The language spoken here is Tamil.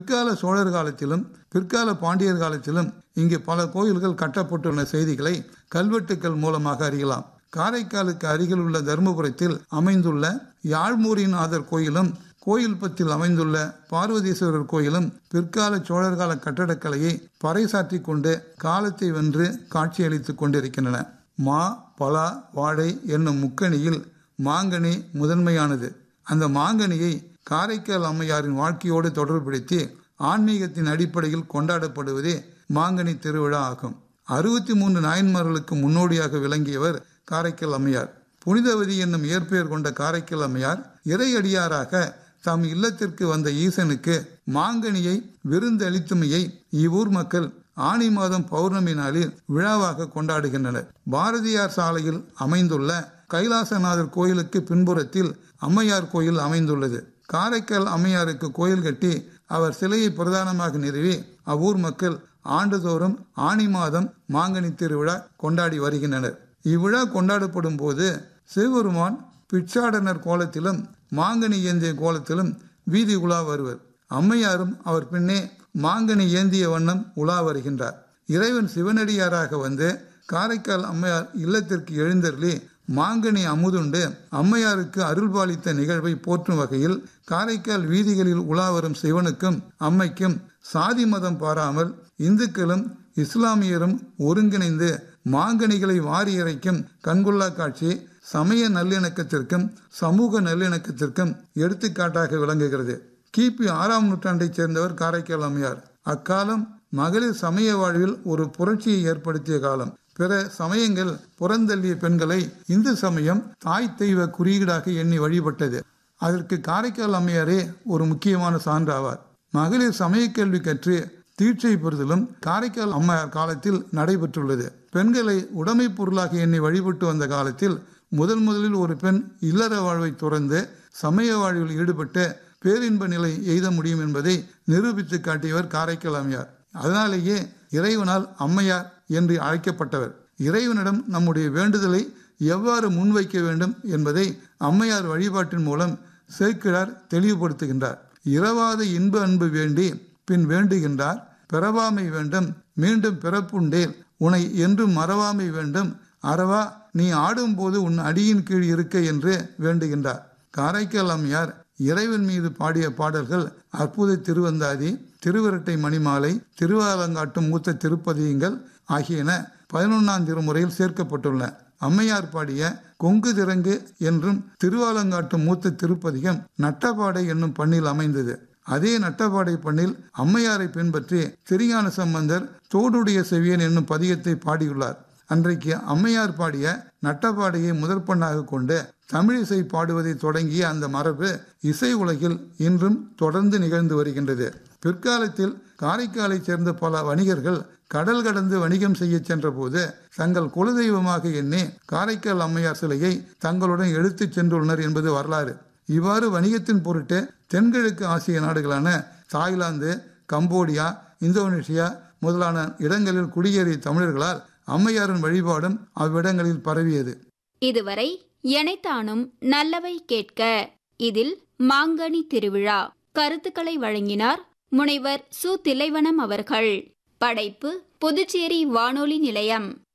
பிற்கால சோழர் காலத்திலும் பிற்கால பாண்டியர் காலத்திலும் இங்கு பல கோயில்கள் கட்டப்பட்டுள்ள செய்திகளை கல்வெட்டுக்கள் மூலமாக அறியலாம் காரைக்காலுக்கு அருகில் உள்ள தருமபுரத்தில் அமைந்துள்ள யாழ்மூரிநாதர் கோயிலும் கோயில்பத்தில் அமைந்துள்ள பார்வதீஸ்வரர் கோயிலும் பிற்கால சோழர் கால கட்டடக்கலையை பறைசாற்றி கொண்டு காலத்தை வென்று காட்சியளித்துக் கொண்டிருக்கின்றன மா பலா வாழை என்னும் முக்கணியில் மாங்கனி முதன்மையானது அந்த மாங்கனியை காரைக்கால் அம்மையாரின் வாழ்க்கையோடு தொடர்புபடுத்தி ஆன்மீகத்தின் அடிப்படையில் கொண்டாடப்படுவதே மாங்கனி திருவிழா ஆகும் அறுபத்தி மூன்று நாயன்மார்களுக்கு முன்னோடியாக விளங்கியவர் காரைக்கால் அம்மையார் புனிதவதி என்னும் இயற்பெயர் கொண்ட காரைக்கால் அம்மையார் இறையடியாராக தம் இல்லத்திற்கு வந்த ஈசனுக்கு மாங்கனியை விருந்தளித்துமையை இவ்வூர் மக்கள் ஆனி மாதம் பௌர்ணமி நாளில் விழாவாக கொண்டாடுகின்றனர் பாரதியார் சாலையில் அமைந்துள்ள கைலாசநாதர் கோயிலுக்கு பின்புறத்தில் அம்மையார் கோயில் அமைந்துள்ளது காரைக்கால் அம்மையாருக்கு கோயில் கட்டி அவர் சிலையை பிரதானமாக நிறுவி அவ்வூர் மக்கள் ஆண்டுதோறும் ஆனி மாதம் மாங்கனி திருவிழா கொண்டாடி வருகின்றனர் இவ்விழா கொண்டாடப்படும் போது சிவபெருமான் பிச்சாடனர் கோலத்திலும் மாங்கனி ஏந்திய கோலத்திலும் வீதி உலா வருவர் அம்மையாரும் அவர் பின்னே மாங்கனி ஏந்திய வண்ணம் உலா வருகின்றார் இறைவன் சிவனடியாராக வந்து காரைக்கால் அம்மையார் இல்லத்திற்கு எழுந்தருளி மாங்கனி அமுதுண்டு அம்மையாருக்கு அருள்பாலித்த நிகழ்வை போற்றும் வகையில் காரைக்கால் வீதிகளில் உலா வரும் சிவனுக்கும் அம்மைக்கும் சாதி மதம் பாராமல் இந்துக்களும் இஸ்லாமியரும் ஒருங்கிணைந்து மாங்கனிகளை வாரி இறைக்கும் கண்கொள்ளா காட்சி சமய நல்லிணக்கத்திற்கும் சமூக நல்லிணக்கத்திற்கும் எடுத்துக்காட்டாக விளங்குகிறது கிபி ஆறாம் நூற்றாண்டைச் சேர்ந்தவர் காரைக்கால் அம்மையார் அக்காலம் மகளிர் சமய வாழ்வில் ஒரு புரட்சியை ஏற்படுத்திய காலம் பிற சமயங்கள் புறந்தள்ளிய பெண்களை இந்து சமயம் தாய் தெய்வ குறியீடாக எண்ணி வழிபட்டது அதற்கு காரைக்கால் அம்மையாரே ஒரு முக்கியமான சான்றாவார் மகளிர் சமய கல்வி கற்று தீட்சை பெறுதலும் காரைக்கால் அம்மையார் காலத்தில் நடைபெற்றுள்ளது பெண்களை உடைமை பொருளாக எண்ணி வழிபட்டு வந்த காலத்தில் முதல் முதலில் ஒரு பெண் இல்லற வாழ்வை துறந்து சமய வாழ்வில் ஈடுபட்டு பேரின்ப நிலை எய்த முடியும் என்பதை நிரூபித்து காட்டியவர் காரைக்கால் அம்மையார் அதனாலேயே இறைவனால் அம்மையார் என்று அழைக்கப்பட்டவர் இறைவனிடம் நம்முடைய வேண்டுதலை எவ்வாறு முன்வைக்க வேண்டும் என்பதை அம்மையார் வழிபாட்டின் மூலம் சேர்க்கிறார் தெளிவுபடுத்துகின்றார் இரவாத இன்ப அன்பு வேண்டி பின் வேண்டுகின்றார் பிறவாமை வேண்டும் மீண்டும் பிறப்புண்டேல் உனை என்றும் மறவாமை வேண்டும் அறவா நீ ஆடும்போது உன் அடியின் கீழ் இருக்க என்று வேண்டுகின்றார் காரைக்கால் அம்மையார் இறைவன் மீது பாடிய பாடல்கள் அற்புத திருவந்தாதி திருவிரட்டை மணிமாலை திருவாலங்காட்டும் மூத்த திருப்பதியங்கள் ஆகியன பதினொன்னாம் திருமுறையில் சேர்க்கப்பட்டுள்ளன அம்மையார் பாடிய கொங்கு திறங்கு என்றும் திருவாலங்காட்டும் மூத்த திருப்பதிகம் நட்டபாடை என்னும் பண்ணில் அமைந்தது அதே நட்டபாடை பண்ணில் அம்மையாரை பின்பற்றி திருஞான சம்பந்தர் தோடுடைய செவியன் என்னும் பதிகத்தை பாடியுள்ளார் அன்றைக்கு அம்மையார் பாடிய நட்டப்பாடையை முதற்பண்ணாக கொண்டு தமிழிசை பாடுவதை தொடங்கிய அந்த மரபு இசை உலகில் இன்றும் தொடர்ந்து நிகழ்ந்து வருகின்றது பிற்காலத்தில் காரைக்காலை சேர்ந்த பல வணிகர்கள் கடல் கடந்து வணிகம் செய்ய சென்ற போது தங்கள் குலதெய்வமாக எண்ணி காரைக்கால் அம்மையார் சிலையை தங்களுடன் எடுத்துச் சென்றுள்ளனர் என்பது வரலாறு இவ்வாறு வணிகத்தின் பொருட்டு தென்கிழக்கு ஆசிய நாடுகளான தாய்லாந்து கம்போடியா இந்தோனேஷியா முதலான இடங்களில் குடியேறிய தமிழர்களால் அம்மையாரின் வழிபாடும் அவ்விடங்களில் பரவியது இதுவரை எனைத்தானும் நல்லவை கேட்க இதில் மாங்கனி திருவிழா கருத்துக்களை வழங்கினார் முனைவர் சு திலைவனம் அவர்கள் படைப்பு புதுச்சேரி வானொலி நிலையம்